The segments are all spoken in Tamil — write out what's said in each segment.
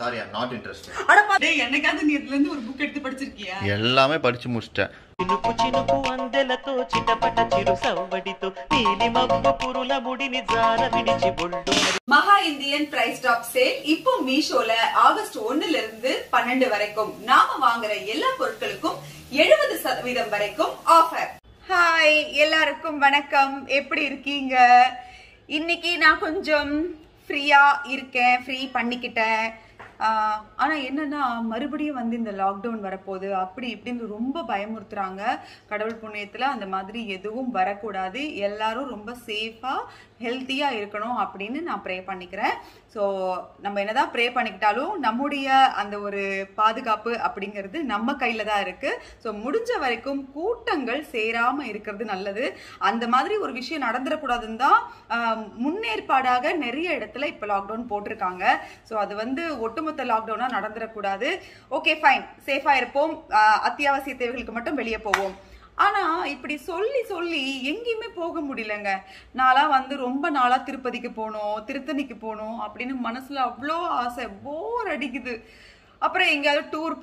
சாரி ஐம் நாட் இன்ட்ரெஸ்டட் அடப்பா டேய் என்னைக்காவது நீ இதுல இருந்து ஒரு புக் எடுத்து படிச்சிருக்கியா எல்லாமே படிச்சு முடிச்சிட்டேன் చినుకు చినుకు అందెలతో చిటపట చిరు సవ్వడితో నీలి మబ్బు పురుల ముడిని జార విడిచి బొళ్ళు மகா இந்தியன் பிரைஸ் டாப் சேல் இப்போ மீஷோல ஆகஸ்ட் ஒண்ணுல இருந்து பன்னெண்டு வரைக்கும் நாம வாங்குற எல்லா பொருட்களுக்கும் எழுபது சதவீதம் வரைக்கும் ஆஃபர் ஹாய் எல்லாருக்கும் வணக்கம் எப்படி இருக்கீங்க இன்னைக்கு நான் கொஞ்சம் ஃப்ரீயா இருக்கேன் ஃப்ரீ பண்ணிக்கிட்டேன் ஆஹ் ஆனா என்னன்னா மறுபடியும் வந்து இந்த லாக்டவுன் வரப்போகுது அப்படி இப்படின்னு ரொம்ப பயமுறுத்துறாங்க கடவுள் புண்ணியத்துல அந்த மாதிரி எதுவும் வரக்கூடாது எல்லாரும் ரொம்ப சேஃபா ஹெல்த்தியா இருக்கணும் அப்படின்னு நான் ப்ரே பண்ணிக்கிறேன் ஸோ நம்ம என்னதான் ப்ரே பண்ணிக்கிட்டாலும் நம்முடைய அந்த ஒரு பாதுகாப்பு அப்படிங்கிறது நம்ம கையில தான் இருக்கு ஸோ முடிஞ்ச வரைக்கும் கூட்டங்கள் சேராம இருக்கிறது நல்லது அந்த மாதிரி ஒரு விஷயம் நடந்துடக்கூடாதுன்னு தான் ஆஹ், முன்னேற்பாடாக நிறைய இடத்துல இப்போ லாக்டவுன் போட்டிருக்காங்க ஸோ அது வந்து ஒட்டுமொத்த லாக்டவுனா நடந்துடக்கூடாது ஓகே ஃபைன் சேஃபா இருப்போம் ஆஹ், அத்தியாவசிய தேவைகளுக்கு மட்டும் வெளியே போவோம் ஆனா இப்படி சொல்லி சொல்லி எங்கேயுமே போக முடியலங்க நான்லாம் வந்து ரொம்ப நாளா திருப்பதிக்கு போகணும் திருத்தணிக்கு போகணும் அப்படின்னு மனசுல அவ்வளோ ஆசை போர் அடிக்குது அப்புறம் எங்கேயாவது டூர்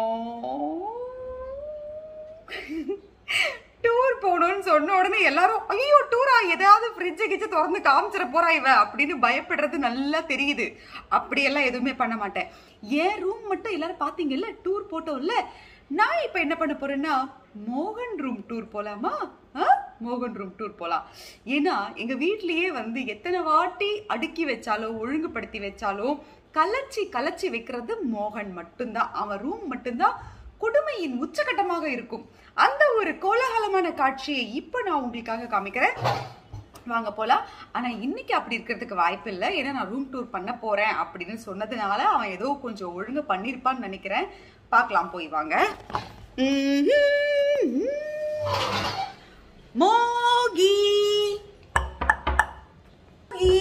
போகணும் டூர் போகணும்னு சொன்ன உடனே எல்லாரும் ஐயோ டூரா ஏதாவது ஃப்ரிட்ஜை கிச்சு திறந்து காமிச்சிட போறா இவ அப்படின்னு பயப்படுறது நல்லா தெரியுது அப்படியெல்லாம் எதுவுமே பண்ண மாட்டேன் என் ரூம் மட்டும் எல்லாரும் பாத்தீங்கல்ல டூர் போட்டோம்ல நான் இப்ப என்ன பண்ண போறேன்னா மோகன் ரூம் டூர் போலாமா ஆ? மோகன் ரூம் டூர் போலாம் ஏன்னா எங்க வீட்லயே வந்து எத்தனை வாட்டி அடுக்கி வச்சாலும் ஒழுங்குபடுத்தி வச்சாலும் கலச்சி கலச்சி வைக்கிறது மோகன் மட்டும்தான் அவன் ரூம் மட்டும்தான் கொடுமையின் உச்சகட்டமாக இருக்கும் அந்த ஒரு கோலாகலமான காட்சியை இப்போ நான் உங்களுக்காக காமிக்கிறேன் வாங்க போலாம் ஆனா இன்னைக்கு அப்படி இருக்கிறதுக்கு வாய்ப்பு இல்லை ஏன்னா நான் ரூம் டூர் பண்ண போறேன் அப்படின்னு சொன்னதுனால அவன் ஏதோ கொஞ்சம் ஒழுங்கு பண்ணிருப்பான்னு நினைக்கிறேன் பார்க்கலாம் போய் வாங்க ம்ஹும். மோகி மோகி.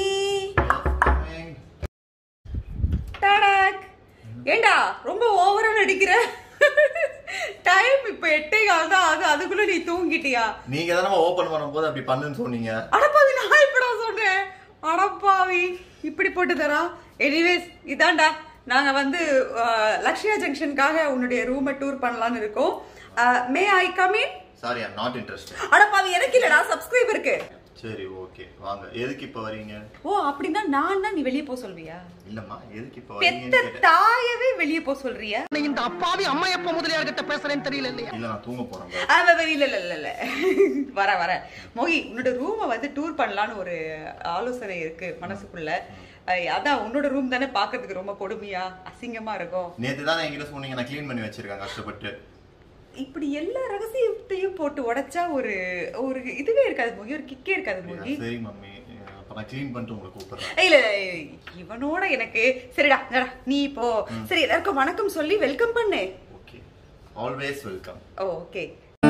டடக். ஏண்டா ரொம்ப ஓவரா நடிக்கிற டைம் இப்ப எட்டே கால் தான் ஆகுது அதுக்குள்ள நீ தூங்கிட்டியா நீங்க தானே ஓபன் பண்ணும்போது அப்படி பண்ணுன்னு சொன்னீங்க அடப்பாவி நான் இப்படா சொன்னேன் அடப்பாவி இப்படி போட்டு தரா எனிவேஸ் இதான்டா நாங்க வந்து அஹ், லக்ஷ்யா ஜங்ஷனுக்காக உன்னுடைய ரூமை டூர் பண்ணலாம்னு இருக்கோம் may I come in sorry I'm not interested அடப்பாவி எனக்கு இல்லடா சப்ஸ்கிரைபருக்கு சரி ஓகே வாங்க எதுக்கு இப்ப வரீங்க ஓ அப்படின்னா நான் தான் நீ வெளியே போக சொல்வியா இல்லம்மா எதுக்கு இப்ப பெத்த வரீங்கன்னு கேட்டேன் தாயவே வெளியே போக சொல்றியா இந்த அப்பாவி அம்மா எப்ப முதலியார்கிட்ட பேசுறேன்னு தெரியல இல்லையா இல்ல நான் தூங்க போறேன் ஆ, வ- வ- இல்ல இல்ல இல்ல இல்ல வர வர மோகி உன்னோட ரூமை வந்து டூர் பண்ணலான்னு ஒரு ஆலோசனை இருக்கு மனசுக்குள்ள அஹ், அதான் உன்னோட ரூம் தானே பாக்குறதுக்கு ரொம்ப கொடுமையா அசிங்கமா இருக்கும் நேத்து தான் என்கிட்ட சொன்னீங்க நான் க்ளீன் பண்ணி வச்சிருக்கேன் கஷ்டப்பட்டு இப்படி எல்லா ரகசியத்தையும் போட்டு உடைச்சா ஒரு ஒரு இதுவே இருக்காது மோகி ஒரு கிக்கே இருக்காது மோகி சரி மம்மி அப்ப நான் க்ளீன் பண்ணிட்டு உங்களுக்கு கூப்பிடுறேன் இல்ல இல்ல, இவனோட எனக்கு சரிடா நடா, நீ இப்போ சரி எல்லாருக்கும் வணக்கம் சொல்லி வெல்கம் பண்ணு okay always welcome oh okay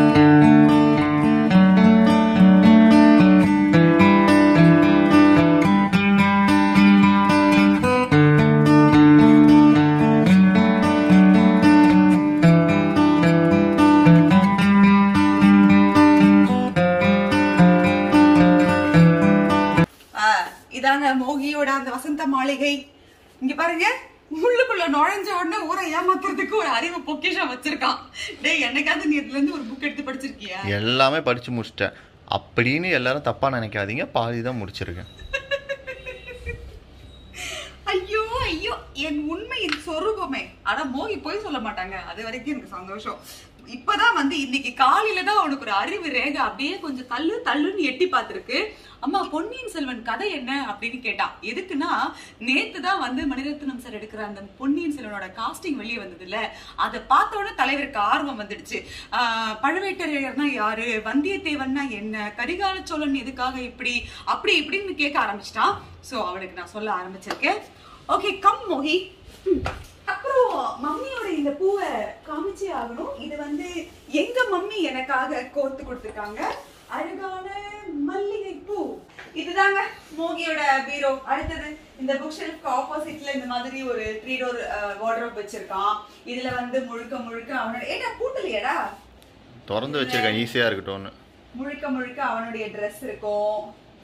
ஆ, இதாங்க மோகியோட அந்த வசந்த மாளிகை இங்க பாருங்க உள்ளுக்குள்ள நுழைஞ்ச உடனே ஊரை ஏமாத்துறதுக்கு ஒரு அறிவு பொக்கிஷம் வச்சிருக்கான் டேய் என்னைக்காவது நீ இதுல இருந்து ஒரு புக் எடுத்து படிச்சிருக்கியா எல்லாமே படிச்சு முடிச்சிட்டேன் அப்படின்னு எல்லாரும் தப்பா நினைக்காதீங்க பாதி தான் முடிச்சிருக்கேன் ஐயோ ஐயோ என் உண்மையின் சொரூபமே ஆனா மோகி போய் சொல்ல மாட்டாங்க அது வரைக்கும் எனக்கு சந்தோஷம் இப்பதான் வந்து இன்னைக்கு காலையில தான் அவனுக்கு ஒரு அறிவு ரேகை அப்படியே கொஞ்சம் தள்ளு தள்ளுன்னு எட்டி பார்த்திருக்கு அம்மா பொன்னியின் செல்வன் கதை என்ன அப்படின்னு கேட்டான் எதுக்குன்னா நேத்து தான் வந்து மணிரத்னம் சார் எடுக்கிற அந்த பொன்னியின் செல்வனோட காஸ்டிங் வெளியே வந்தது இல்ல அதை பார்த்த உடனே தலைவருக்கு ஆர்வம் வந்துடுச்சு ஆஹ் பழுவேட்டரையர்னா யாரு வந்தியத்தேவன்னா என்ன கரிகால சோழன் எதுக்காக இப்படி அப்படி இப்படின்னு கேட்க ஆரம்பிச்சிட்டான் சோ அவனுக்கு நான் சொல்ல ஆரம்பிச்சிருக்கேன் ஓகே கம் மோகி ம். அப்புறம் மம்மியோட இந்த பூவை காமிச்சே ஆகணும் இது வந்து எங்க மம்மி எனக்காக கோர்த்து கொடுத்துருக்காங்க அழகான மல்லிகை பூ இதுதாங்க மோகியோட பீரோ அடுத்தது இந்த புக் ஷெல்ஃப்க்கு ஆப்போசிட்ல இந்த மாதிரி ஒரு த்ரீ டோர் வார்ட்ரோப் வச்சிருக்கான் இதுல வந்து முழுக்க முழுக்க அவனோட ஏடா பூட்டலையடா திறந்து வச்சிருக்கேன் ஈஸியா இருக்கட்டும்னு முழுக்க முழுக்க அவனுடைய ட்ரெஸ் இருக்கும்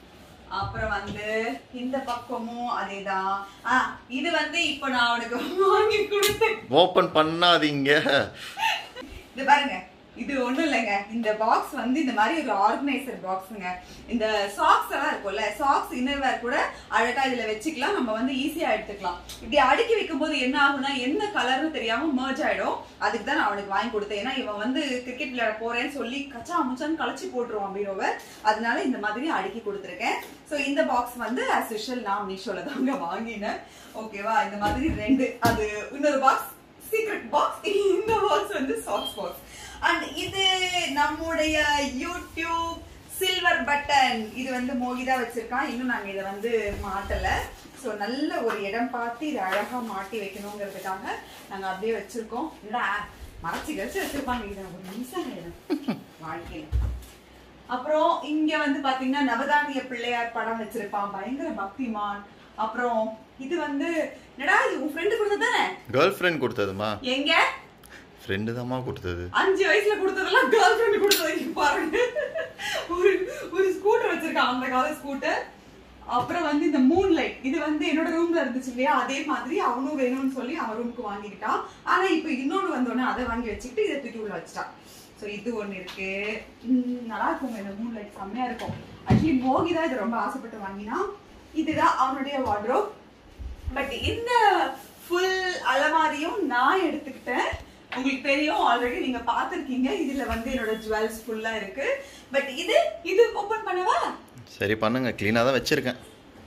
அப்புறம் வந்து இந்த பக்கமும் அதேதான் ஆ இது வந்து இப்போ நான் அவனுக்கு வாங்கி கொடுத்தேன் ஓப்பன் பண்ணாதீங்க இது பாருங்க இது ஒண்ணும் இல்லைங்க இந்த பாக்ஸ் வந்து இந்த மாதிரி ஒரு ஆர்கனைசர் பாக்ஸுங்க இந்த சாக்ஸ் எல்லாம் இருக்கும்ல சாக்ஸ் இன்னர்வேர் கூட அழகா இதுல வச்சுக்கலாம் நம்ம வந்து ஈஸியா எடுத்துக்கலாம் இப்படி அடுக்கி வைக்கும் போது என்ன ஆகும்னா என்ன கலர்னு தெரியாம மர்ஜ் ஆயிடும் அதுக்கு தான் நான் அவனுக்கு வாங்கி கொடுத்தேன் ஏன்னா இவன் வந்து கிரிக்கெட் விளையாட போறேன்னு சொல்லி கச்சா முச்சான்னு களைச்சு போட்டுருவான் பீரோவை அதனால இந்த மாதிரி அடுக்கி கொடுத்துருக்கேன் சோ இந்த பாக்ஸ் வந்து as usual நான் மீஷோல தாங்க வாங்கினேன் ஓகேவா இந்த மாதிரி ரெண்டு அது இன்னொரு பாக்ஸ் சீக்ரெட் பாக்ஸ் இந்த பாக்ஸ் வந்து சாக்ஸ் பாக்ஸ் அண்ட் இது நம்முடைய யூடியூப் சில்வர் பட்டன் இது வந்து மோகிதா வச்சிருக்கான் இன்னும் நாங்க இதை வந்து மாட்டல சோ நல்ல ஒரு இடம் பார்த்து இதை அழகா மாட்டி வைக்கணுங்கிறதுக்காக நாங்க அப்படியே வச்சிருக்கோம் இல்லடா மறைச்சு கழிச்சு வச்சிருப்பாங்க இது ஒரு நிமிஷம் இடம் வாழ்க்கையில அப்புறம் இங்க வந்து பாத்தீங்கன்னா நவதானிய பிள்ளையார் படம் வச்சிருப்பான் பயங்கர பக்திமான் அப்புறம் இது வந்து என்னடா இது உன் ஃப்ரெண்டு கொடுத்தது தானே கேர்ள் ஃப்ரெண்ட் கொடுத்ததுமா எங்க ஃப்ரெண்டு தாம்மா கொடுத்தது அஞ்சு வயசுல கொடுத்ததெல்லாம் கேர்ள் ஃப்ரெண்ட் கொடுத்தது இங்க பாருங்க ஒரு ஒரு ஸ்கூட்டர் வச்சிருக்கான் அந்த கால ஸ்கூட்டர் அப்புறம் வந்து இந்த மூன் லைட் இது வந்து என்னோட ரூம்ல இருந்துச்சு இல்லையா அதே மாதிரி அவனும் வேணும்னு சொல்லி அவன் ரூமுக்கு வாங்கிக்கிட்டான் ஆனா இப்ப இன்னொன்னு வந்தோடனே அதை வாங்கி வச்சுக்கிட்டு இதை தூக்கி உள்ள வச்சுட்டான் சோ இது ஒண்ணு இருக்கு உம், நல்லா இருக்குங்க இந்த மூன் லைட் செம்மையா இருக்கும் ஆக்சுவலி மோகி தான் இது ரொம்ப ஆசைப்பட்டு வாங்கினா இதுதான் அவனுடைய வார்ட்ரோப் பட் இந்த ஃபுல் அலமாரியும் நான் எடுத்துக்கிட்டேன் உங்களுக்கு தெரியும் ஆல்ரெடி நீங்க பார்த்திருக்கீங்க இதுல வந்து என்னோட ஜுவல்ஸ் ஃபுல்லா இருக்கு பட் இது இது ஓபன் பண்ணவா சரி பண்ணுங்க க்ளீனாக தான் வச்சிருக்கேன்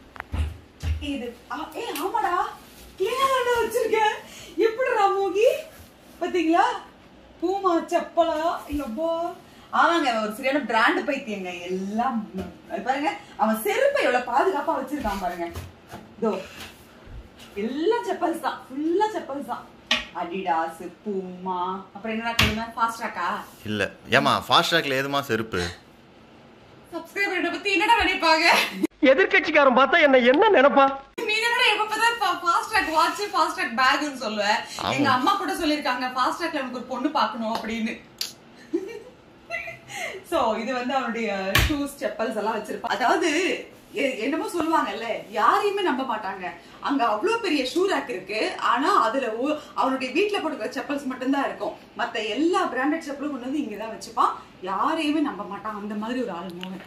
இது ஆ- ஏ ஆமாடா கிளீனா தான் வச்சிருக்கேன் எப்படிடா மோகி பாத்தீங்களா பூமா செப்பலா ஐயப்பா ஆமாங்க அவன் ஒரு சரியான பிராண்ட் பைத்தியங்க எல்லாம் அது பாருங்க அவன் செருப்பை எவ்வளவு பாதுகாப்பா வச்சிருக்கான் பாருங்க இதோ எல்லாம் செப்பல்ஸ் தான் ஃபுல்லா செப்பல்ஸ் தான் அடிடாஸ் பூமா அப்புறம் என்னடா சொல்லுங்க ஃபாஸ்ட் ட்ராக்கா இல்லை ஏமா ஃபாஸ்ட் ட்ராக்ல ஏதுமா செருப்பு சப்ஸ்கிரைபர் பத்தி என்னடா நினைப்பாங்க எதிர்கட்சிக்காரன் பார்த்தா என்ன என்ன நினைப்பா நீ என்னடா எப்ப பார்த்தா fast track watch fast track பேக்னு சொல்லுவ ஆமா. எங்க அம்மா கூட சொல்லிருக்காங்க ஃபாஸ்ட் ட்ராக்ல எனக்கு ஒரு பொண்ணு பார்க்கணும் அப்படின்னு சோ இது வந்து அவனுடைய ஷூஸ் செப்பல்ஸ் எல்லாம் வச்சிருப்பான் அதாவது எ- என்னமோ சொல்லுவாங்கல்ல யாரையுமே நம்ப மாட்டாங்க அங்க அவ்வளவு பெரிய ஷூ ரேக் இருக்கு ஆனா அதுல ஒ- அவனுடைய வீட்ல போட்டுக்கிற செப்பல்ஸ் மட்டும்தான் இருக்கும் மத்த எல்லா பிராண்டட் செப்பலும் கொண்டு வந்து இங்கதான் வச்சுப்பான் யாரையுமே நம்ப மாட்டான் அந்த மாதிரி ஒரு ஆள் மோகன்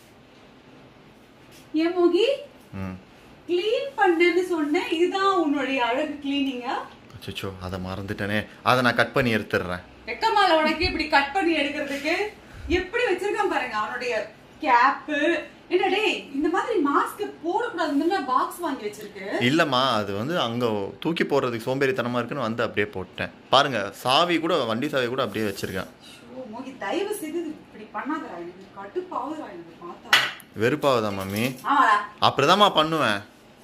ஏன் மோகி ம் க்ளீன் பண்ணேன்னு சொன்னேன் இதுதான் உன்னுடைய அழகு கிளீனிங்கா அச்சோ அதை மறந்துட்டேனே அதை நான் கட் பண்ணி எடுத்துடுறேன் வெக்கமால உனக்கு இப்படி கட் பண்ணி எடுக்கிறதுக்கு எப்படி வச்சிருக்கான் பாருங்க அவனுடைய கேப்பு என்ன டேய் இந்த மாதிரி மாஸ்க் போடக்கூடாதுன்னு பாக்ஸ் வாங்கி வச்சிருக்கு இல்லைம்மா அது வந்து அங்கே தூக்கி போடுறதுக்கு சோம்பேறித்தனமாக இருக்குன்னு வந்து அப்படியே போட்டேன் பாருங்க சாவி கூட வண்டி சாவி கூட அப்படியே வச்சிருக்கேன் ஓ மோகி தயவு செய்து இது இப்படி பண்ணாதடா எனக்கு கடுப்பாகுதுடா எனக்கு பார்த்தா வெறுப்பாகுதா மம்மி ஆமாடா அப்படிதாம்மா பண்ணுவேன்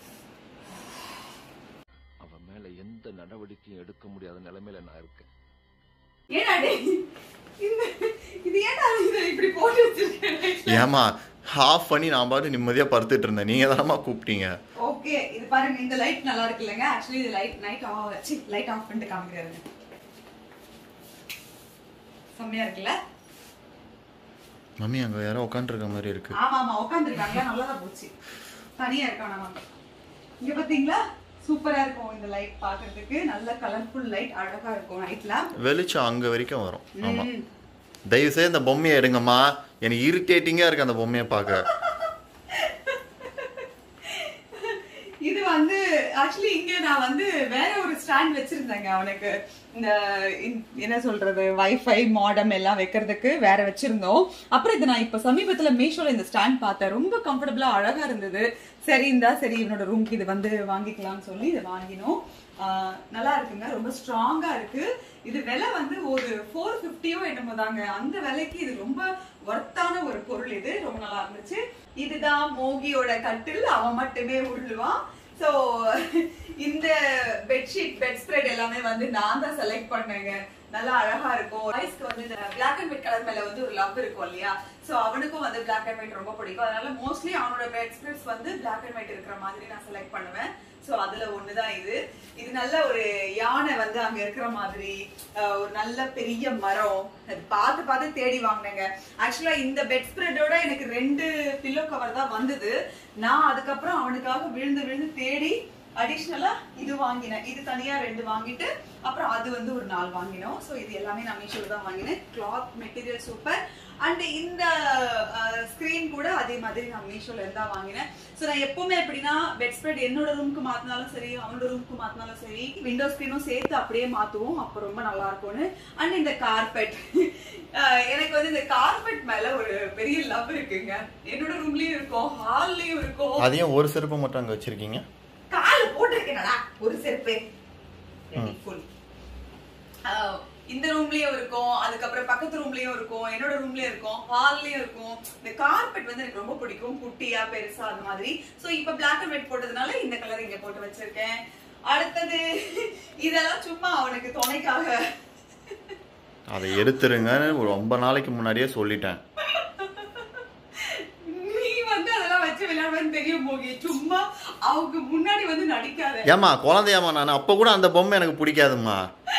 அவன் மேல எந்த நடவடிக்கையும் எடுக்க முடியாத நிலைமையில நான் இருக்கேன் ஏடா டேய் இந்த இது ஏடா இதை இப்படி போட்டு வச்சிருக்கேன் ஏமா ஆஃப் பண்ணி நான் பாட்டு நிம்மதியாக படுத்துட்டு இருந்தேன் நீங்கள் தானம்மா கூப்பிட்டீங்க ஓகே இது பாருங்க இந்த லைட் நல்லா இருக்கு இல்லைங்க ஆக்சுவலி இது லைட் நைட் ஆஃப் வச்சு லைட் ஆஃப் பண்ணிட்டு காமிக்கிறாருங்க செம்மையா இருக்குல்ல மம்மி அங்கே யாரோ உட்காந்துருக்க மாதிரி இருக்கு ஆமா ஆமா உட்காந்துருக்காங்க நல்லதா போச்சு தனியா இருக்கான் நம்ம இங்க பாத்தீங்களா சூப்பரா இருக்கும் இந்த லைட் பாக்குறதுக்கு நல்ல கலர்ஃபுல் லைட் அழகா இருக்கும் நைட்ல வெளிச்சம் அங்கே வரைக்கும் வரும் ஆமாம் தயவு செய்து இந்த பொம்மையை எடுங்கம்மா எனக்கு இரிட்டேட்டிங்காக இருக்கு அந்த பொம்மையை பார்க்க இது வந்து ஆக்சுவலி இங்க நான் வந்து வேற ஒரு ஸ்டாண்ட் வச்சிருந்தேங்க அவனுக்கு இந்த இன்- என்ன சொல்றது வைஃபை மாடம் எல்லாம் வைக்கிறதுக்கு வேற வச்சிருந்தோம் அப்புறம் இது நான் இப்ப சமீபத்துல மீஷோல இந்த ஸ்டாண்ட் பார்த்தேன் ரொம்ப கம்ஃபர்டபுளா அழகா இருந்தது சரி இந்தா சரி இவனோட ரூம்க்கு இது வந்து வாங்கிக்கலாம்னு சொல்லி இதை வாங்கினோம் ஆஹ் நல்லா இருக்குங்க ரொம்ப ஸ்ட்ராங்கா இருக்கு இது விலை வந்து ஒரு ஃபோர் ஃபிஃப்டியோ என்னமோ தாங்க அந்த விலைக்கு இது ரொம்ப ஒர்த்தான ஒரு பொருள் இது ரொம்ப நல்லா இருந்துச்சு இதுதான் மோகியோட கட்டில் அவன் மட்டுமே உருளுவான் சோ இந்த பெட்ஷீட் பெட் ஸ்ப்ரெட் எல்லாமே வந்து நான் தான் செலக்ட் பண்ணேங்க நல்லா அழகா இருக்கும் வாய்ஸ்க்கு வந்து இந்த பிளாக் அண்ட் ஒயிட் கலர் மேல வந்து ஒரு லவ் இருக்கும் இல்லையா சோ அவனுக்கும் வந்து பிளாக் அண்ட் ஒயிட் ரொம்ப பிடிக்கும் அதனால மோஸ்ட்லி அவனோட பெட் ஸ்ப்ரெட்ஸ் வந்து பிளாக் அண்ட் ஒயிட் இருக்கிற மாதிரி நான் செலக்ட் பண்ணுவேன் சோ அதுல ஒண்ணுதான் இது இது நல்ல ஒரு யானை வந்து அங்க இருக்கிற மாதிரி அஹ், ஒரு நல்ல பெரிய மரம் அது பார்த்து பார்த்து தேடி வாங்கினேங்க ஆக்சுவலா இந்த பெட் ஸ்ப்ரெட்டோட எனக்கு ரெண்டு பில்லோ பில்லோ கவர் தான் வந்தது நான் அதுக்கப்புறம் அவனுக்காக விழுந்து விழுந்து தேடி அடிஷ்னலா இது வாங்கினேன் இது தனியா ரெண்டு வாங்கிட்டு அப்புறம் அது வந்து ஒரு நாள் வாங்கினோம் ஸோ இது எல்லாமே நான் மீஷோல தான் வாங்கினேன் கிளாத் மெட்டீரியல் சூப்பர் அண்ட் இந்த ஸ்க்ரீன் கூட அதே மாதிரி நான் மீஷோல இருந்தா வாங்கினேன் ஸோ நான் எப்பவுமே எப்படின்னா பெட் ஸ்ப்ரெட் என்னோட ரூமுக்கு மாத்தினாலும் சரி அவனோட ரூமுக்கு மாத்தினாலும் சரி விண்டோ ஸ்க்ரீனும் சேர்த்து அப்படியே மாத்துவோம் அப்போ ரொம்ப நல்லா இருக்கும்னு அண்ட் இந்த கார்பெட் எனக்கு வந்து இந்த கார்பெட் மேல ஒரு பெரிய லவ் இருக்குங்க என்னோட ரூம்லயும் இருக்கும் ஹால்லயும் இருக்கும் அதையும் ஒரு செருப்பு மட்டும் அங்கே வச்சிருக்கீங்க கால போட்டிருக்கேனடா ஒரு செருப்பு ஃபுல் இந்த ரூம்லயும் இருக்கும் அதுக்கப்புறம் பக்கத்து ரூம்லயும் இருக்கும் என்னோட ரூம்லயும் இருக்கும் ஹால்லயும் இருக்கும் இந்த கார்பெட் வந்து எனக்கு ரொம்ப பிடிக்கும் குட்டியா பெருசா அந்த மாதிரி சோ இப்ப பிளாக் அண்ட் ஒயிட் போட்டதுனால இந்த கலர் இங்க போட்டு வச்சிருக்கேன் அடுத்தது இதெல்லாம் சும்மா அவனுக்கு துணைக்காக அதை எடுத்துருங்கன்னு ஒரு ரொம்ப நாளைக்கு முன்னாடியே சொல்லிட்டேன் நீ வந்து அதெல்லாம் வச்சு விளையாடுவேன்னு தெரியும் போகி சும்மா அவங்க முன்னாடி வந்து நடிக்காத ஏம்மா குழந்தையாம்மா நான் அப்போ கூட அந்த பொம்மை எனக்கு பிடிக்காதும்மா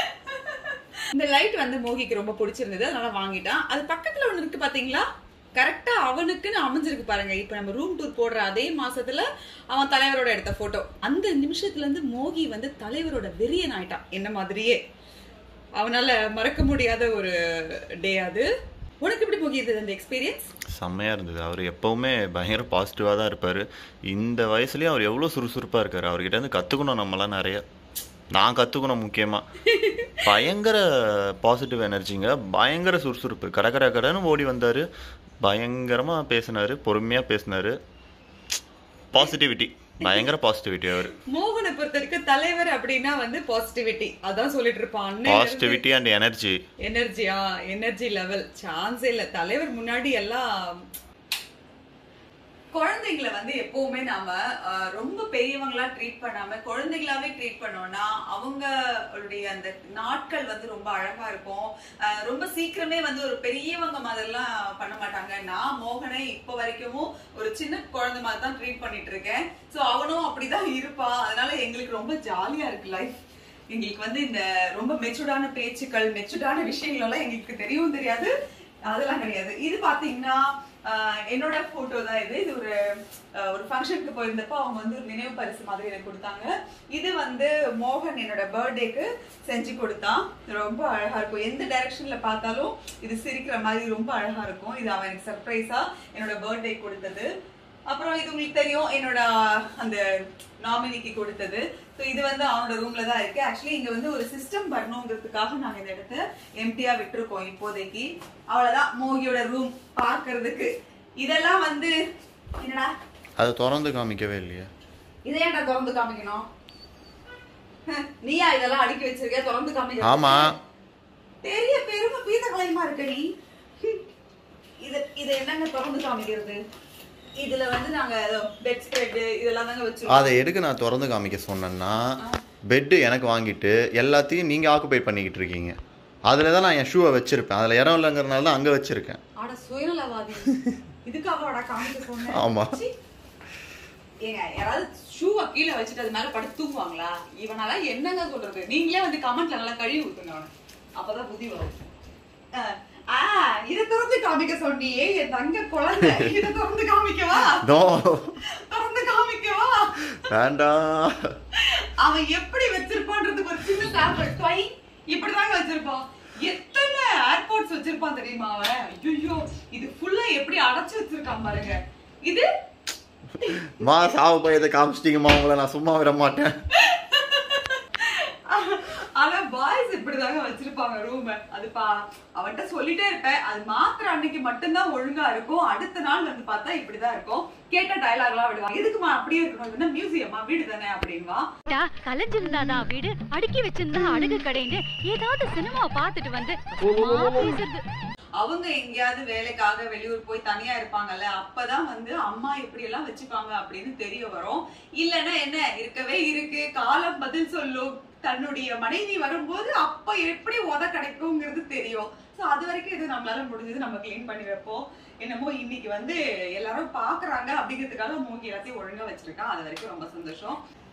இந்த லைட் வந்து மோகிக்கு ரொம்ப பிடிச்சிருந்தது அதனால வாங்கிட்டான் அது பக்கத்துல ஒண்ணு இருக்கு பாத்தீங்களா கரெக்டா அவனுக்குன்னு அமைஞ்சிருக்கு பாருங்க இப்ப நம்ம ரூம் டூர் போடுற அதே மாசத்துல அவன் தலைவரோட எடுத்த போட்டோ அந்த நிமிஷத்துல இருந்து மோகி வந்து தலைவரோட வெறியன் ஆயிட்டான் என்ன மாதிரியே அவனால மறக்க முடியாத ஒரு டே அது உனக்கு எப்படி மோகி இருந்தது அந்த எக்ஸ்பீரியன்ஸ் செம்மையாக இருந்தது அவர் எப்போவுமே பயங்கர பாசிட்டிவாக தான் இருப்பார் இந்த வயசுலேயும் அவர் எவ்வளோ சுறுசுறுப்பாக இருக்கார் அவர்கிட்ட இருந்து கற்றுக்கணும் நம்மலாம் நிறைய நான் கற்றுக்கணும் முக்கியமாக பயங்கர பாசிட்டிவ் எனர்ஜிங்க பயங்கர சுறுசுறுப்பு கட கட கடன்னு ஓடி வந்தார் பயங்கரமாக பேசினார் பொறுமையாக பேசினார் பாசிட்டிவிட்டி பயங்கர பாசிட்டிவிட்டி அவர் மோகனை பொறுத்த வரைக்கும் தலைவர் அப்படின்னா வந்து பாசிட்டிவிட்டி அதான் சொல்லிட்டு இருப்பான் அண்ணன் பாசிட்டிவிட்டி அண்ட் எனர்ஜி எனர்ஜியா எனர்ஜி லெவல் சான்ஸே இல்ல தலைவர் முன்னாடி எல்லாம் குழந்தைங்களை வந்து எப்பவுமே நாம அஹ், ரொம்ப பெரியவங்களா ட்ரீட் பண்ணாம குழந்தைகளாவே ட்ரீட் பண்ணோம்னா அவங்களுடைய அந்த நாட்கள் வந்து ரொம்ப அழகா இருக்கும் அஹ், ரொம்ப சீக்கிரமே வந்து ஒரு பெரியவங்க மாதிரிலாம் பண்ண மாட்டாங்க நான் மோகனை இப்ப வரைக்கும் ஒரு சின்ன குழந்தை மாதிரி தான் ட்ரீட் பண்ணிட்டு இருக்கேன் சோ அவனும் அப்படிதான் இருப்பான் அதனால எங்களுக்கு ரொம்ப ஜாலியா இருக்கு லைஃப் எங்களுக்கு வந்து இந்த ரொம்ப மெச்சூர்டான பேச்சுக்கள் மெச்சூர்டான விஷயங்கள் எல்லாம் எங்களுக்கு தெரியவும் தெரியாது அதெல்லாம் கிடையாது இது பாத்தீங்கன்னா ஆஹ், என்னோட போட்டோ தான் இது இது ஒரு ஆஹ், ஒரு ஃபங்க்ஷனுக்கு போயிருந்தப்போ அவங்க வந்து ஒரு நினைவு பரிசு மாதிரி எனக்கு கொடுத்தாங்க இது வந்து மோகன் என்னோட பர்த்டேக்கு செஞ்சு கொடுத்தான் ரொம்ப அழகா இருக்கும் எந்த டைரக்ஷன்ல பார்த்தாலும் இது சிரிக்கிற மாதிரி ரொம்ப அழகா இருக்கும் இது அவன் எனக்கு சர்ப்ரைஸா என்னோட பர்த்டே கொடுத்தது அப்புறம் இது உங்களுக்கு தெரியும் என்னோட அந்த நாமினிக்கு கொடுத்தது ஸோ இது வந்து அவனோட ரூம்ல தான் இருக்கு ஆக்சுவலி இங்க வந்து ஒரு சிஸ்டம் வரணுங்கிறதுக்காக நாங்க இந்த இடத்த எம்டியா விட்டுருக்கோம் இப்போதைக்கு அவ்வளவுதான் மோகியோட ரூம் பார்க்கிறதுக்கு இதெல்லாம் வந்து என்னடா அதை திறந்து காமிக்கவே இல்லையா இதை ஏன்டா திறந்து காமிக்கணும் ஹம், நீயா இதெல்லாம் அடுக்கி வச்சிருக்க திறந்து காமிக்க ஆமா பெரிய பெருமை பீத கலைமா இருக்கடி இது இது என்னங்க திறந்து காமிக்கிறது இதுல வந்து நாங்க பெட் ஸ்ப்ரெட் இதெல்லாம் தாங்க வச்சிருக்கோம் அதை எதுக்கு நான் திறந்து காமிக்க சொன்னேன்னா பெட்டு எனக்கு வாங்கிட்டு எல்லாத்தையும் நீங்கள் ஆக்குபை பண்ணிக்கிட்டு இருக்கீங்க அதில் தான் நான் என் ஷூவை வச்சுருப்பேன் அதில் இடம் இல்லைங்கிறனால தான் அங்கே வச்சுருக்கேன் ஆட சுயநலவாதி இதுக்காக காமிக்க சொன்னேன் ஆமா. சீ. ஏங்க யாராவது ஷூவை கீழே வச்சுட்டு அது மேல படுத்து தூங்குவாங்களா இவனால என்னங்க சொல்றது நீங்களே வந்து கமெண்ட்ல நல்லா கழுவி ஊத்துங்க அவனை அப்பதான் புத்தி வரும் அஹ், ஆ இதை திறந்து காமிக்க சொன்னியே என் தங்க குழந்தை இதை திறந்து காமிக்கவா நோ திறந்து காமிக்கவா வேண்டாம் அவன் எப்படி வச்சிருப்பான்றதுக்கு ஒரு சின்ன சாம்பிள் டொய் இப்படிதாங்க வச்சிருப்பான் எத்தனை ஏர்போர்ட்ஸ் வச்சிருப்பான் தெரியுமா அவன் ஐயோ இது ஃபுல்லா எப்படி அடைச்சு வச்சிருக்கான் பாருங்க இது மா சாவு பயத்தை காமிச்சிட்டிங்கம்மா உங்களை நான் சும்மா விட மாட்டேன் ஆனா பாய்ஸ் இப்படிதாங்க வச்சிருப்பாங்க ரூம் அது பா அவன்கிட்ட சொல்லிட்டே இருப்பேன் அது மாத்திர அன்னைக்கு மட்டும்தான் ஒழுங்கா இருக்கும் அடுத்த நாள் வந்து பார்த்தா இப்படிதான் இருக்கும் கேட்ட டயலாக் எல்லாம் விடுவாங்க எதுக்குமா அப்படியே இருக்கணும் என்ன மியூசியமா வீடு தானே அப்படின்வா டா, கலைஞ்சிருந்தாதான் வீடு அடுக்கி வச்சிருந்தா அடுக்கு கடைன்னு ஏதாவது சினிமா பார்த்துட்டு வந்து அப்புறமா பேசுறது அவங்க எங்கேயாவது வேலைக்காக வெளியூர் போய் தனியா இருப்பாங்கல்ல அப்பதான் வந்து அம்மா இப்படி எல்லாம் வச்சுப்பாங்க அப்படின்னு தெரிய வரும் இல்லைன்னா என்ன இருக்கவே இருக்கு காலம் பதில் சொல்லும் தன்னுடைய மனைவி வரும்போது அப்ப எப்படி உத கிடைக்குங்கிறது தெரியும் சோ அது வரைக்கும் இது நம்மளால முடிஞ்சது நம்ம க்ளீன் பண்ணி வைப்போம் என்னமோ இன்னைக்கு வந்து எல்லாரும் பாக்குறாங்க அப்படிங்கிறதுக்காக மூங்கி எல்லாத்தையும் ஒழுங்கா வச்சிருக்கான் அது வரைக்கும் ரொம்ப சந்தோஷம்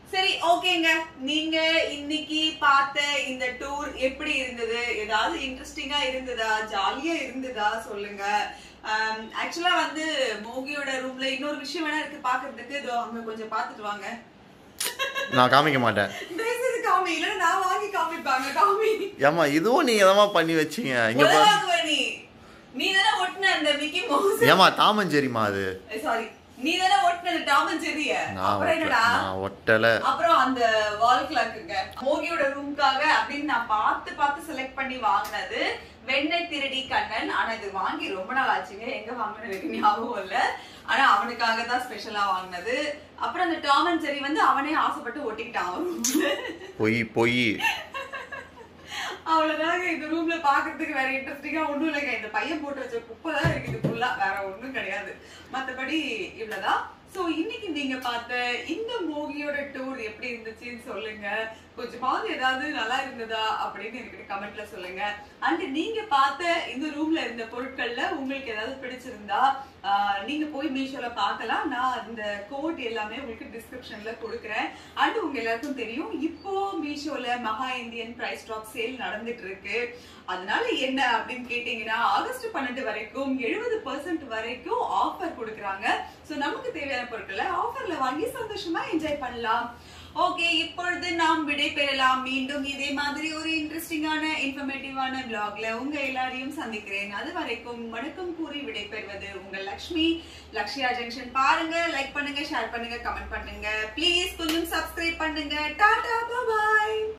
சரி ஓகேங்க நீங்க இன்னைக்கு பார்த்த இந்த டூர் எப்படி இருந்தது ஏதாவது இன்ட்ரெஸ்டிங்கா இருந்ததா ஜாலியா இருந்ததா சொல்லுங்க ஆக்சுவலா வந்து மோகியோட ரூம்ல இன்னொரு விஷயம் வேணா இருக்கு பாக்குறதுக்கு இதோ அங்க கொஞ்சம் பாத்துட்டு வாங்க நான் காமிக்க மாட்டேன் தயவு செய்து காமி இல்லைன்னா நான் வாங்கி காமிப்பாங்க காமி ஏமா இதுவும் நீங்க எதமா பண்ணி வச்சீங்க இங்க பா உலகாகுவ நீ நீ தானே ஒட்டின அந்த மிக்கி மவுஸ் ஏமா தாமஞ்சேரிமா அது சாரி நீ தானே ஒட்டின அந்த டாம் அண்ட் ஜெர்ரிய நான் அப்புறம் ஒட்ட- என்னடா நான் ஒட்டல அப்புறம் அந்த வால் கிளாக்குங்க மோகியோட ரூம்காக அப்படின்னு நான் பார்த்து பார்த்து செலக்ட் பண்ணி வாங்கினது வெண்ணெய் திருடி கண்ணன் ஆனா இது வாங்கி ரொம்ப நாள் ஆச்சுங்க எங்க வாங்கினது எனக்கு ஞாபகம் இல்ல ஆனா அவனுக்காக தான் ஸ்பெஷலா வாங்கினது அப்புறம் அந்த டாம் அண்ட் ஜெரி வந்து அவனே ஆசைப்பட்டு ஒட்டிக்கிட்டான் அவன் roomல. பொய் பொய் அவ்வளவுதாங்க இந்த ரூம்ல பாக்குறதுக்கு வேற இன்ட்ரெஸ்டிங்கா ஒண்ணும் இல்லைங்க இந்த பையன் போட்டு வச்ச குப்பை தான் இருக்குது ஃபுல்லா வேற ஒண்ணும் கிடையாது மத்தபடி இவ்வளவுதான் சோ இன்னைக்கு நீங்க பார்த்த இந்த மூவியோட டூர் எப்படி இருந்துச்சுன்னு சொல்லுங்க கொஞ்சமாவது ஏதாவது நல்லா இருந்ததா அப்படின்னு எனக்கு கமெண்ட்ல சொல்லுங்க அண்ட் நீங்க பார்த்த இந்த ரூம்ல இருந்த பொருட்கள்ல உங்களுக்கு ஏதாவது பிடிச்சிருந்தா ஆஹ், நீங்க போய் மீஷோல பார்க்கலாம் நான் அந்த கோட் எல்லாமே உங்களுக்கு டிஸ்கிரிப்ஷன்ல கொடுக்குறேன் அண்ட் உங்க எல்லாருக்கும் தெரியும் இப்போ மீஷோல மகா இந்தியன் பிரைஸ் ட்ராப் சேல் நடந்துட்டு இருக்கு அதனால என்ன அப்படின்னு கேட்டீங்கன்னா ஆகஸ்ட் பன்னெண்டு வரைக்கும் எழுபது பர்சன்ட் வரைக்கும் ஆஃபர் கொடுக்குறாங்க சோ நமக்கு தேவையான பொருட்களை ஆஃபர்ல வாங்கி சந்தோஷமா என்ஜாய் பண்ணலாம் ஓகே இப்பொழுது நாம் விடை பெறலாம் மீண்டும் இதே மாதிரி ஒரு இன்ட்ரெஸ்டிங்கான இன்ஃபர்மேட்டிவான பிளாக்ல உங்க எல்லாரையும் சந்திக்கிறேன் அது வரைக்கும் வணக்கம் கூறி விடை பெறுவது உங்கள் லக்ஷ்மி லக்ஷ்யா ஜங்ஷன் பாருங்க லைக் பண்ணுங்க ஷேர் பண்ணுங்க கமெண்ட் பண்ணுங்க ப்ளீஸ் கொஞ்சம் சப்ஸ்கிரைப் பண்ணுங்க டாடா பாய்